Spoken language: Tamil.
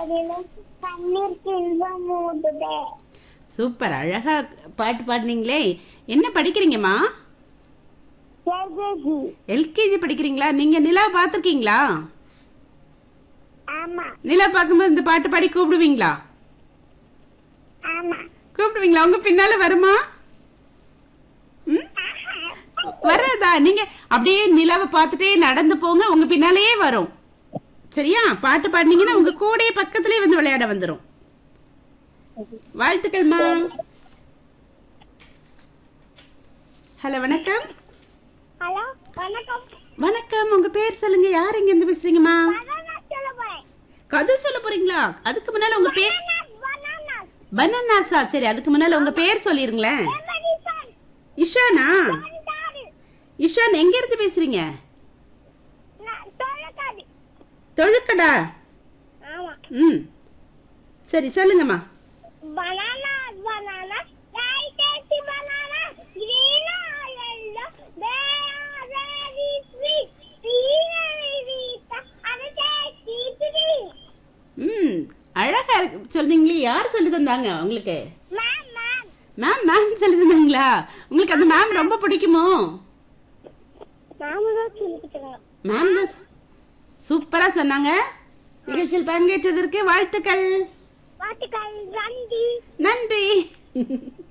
போதிலும் கண்ணீர் இன்பம் மூடுதே சூப்பர் அழகா பாட்டு பாடுனீங்களே என்ன படிக்கிறீங்கம்மா கேஜி எல்கேஜி படிக்கிறீங்களா நீங்க நிலா பார்த்துருக்கீங்களா ஆமா நிலா பார்க்கும்போது இந்த பாட்டு பாடி கூப்பிடுவீங்களா ஆமா கூப்பிடுவீங்களா உங்க பின்னால வருமா ம்? வராதா நீங்க அப்படியே நிலாவை பார்த்துட்டே நடந்து போங்க உங்க பின்னாலேயே வரும் சரியா பாட்டு பாடினீங்கன்னா உங்க கூடயே பக்கத்துலயே வந்து விளையாட வந்துரும் வாழ்த்துக்கள்மா ஹலோ வணக்கம் ஹலோ வணக்கம் வணக்கம் உங்க பேர் சொல்லுங்க யார் இங்க இருந்து பேசுறீங்கம்மா பனானா சொல்ல போறேன் கதை சொல்ல போறீங்களா அதுக்கு முன்னால உங்க பேர் பனானா பனானாஸா சரி அதுக்கு முன்னால உங்க பேர் சொல்லிருங்களேன் எமரிசன் இஷானா பண்டாரு இஷான் எங்க இருந்து பேசுறீங்க நான் தொலைக்காது தொழுக்கடா ஆமா ம் சரி சொல்லுங்கம்மா banana banana very tasty banana green or yellow they are very sweet green and sweet and tasty sweet ம் அழகா இருக்கு சொன்னீங்களே யார் சொல்லி தந்தாங்க உங்களுக்கு ma'am ma'am மேம் மேம் சொல்லி தந்தாங்களா உங்களுக்கு அந்த மேம் ரொம்ப பிடிக்குமோ ma'am தான் சொல்லிக்கிட்டாங்க மேம் தான் சூப்பரா சொன்னாங்க நிகழ்ச்சியில் பங்கேற்றதற்கு வாழ்த்துக்கள் வாட்டுக்கள் நன்றி நன்றி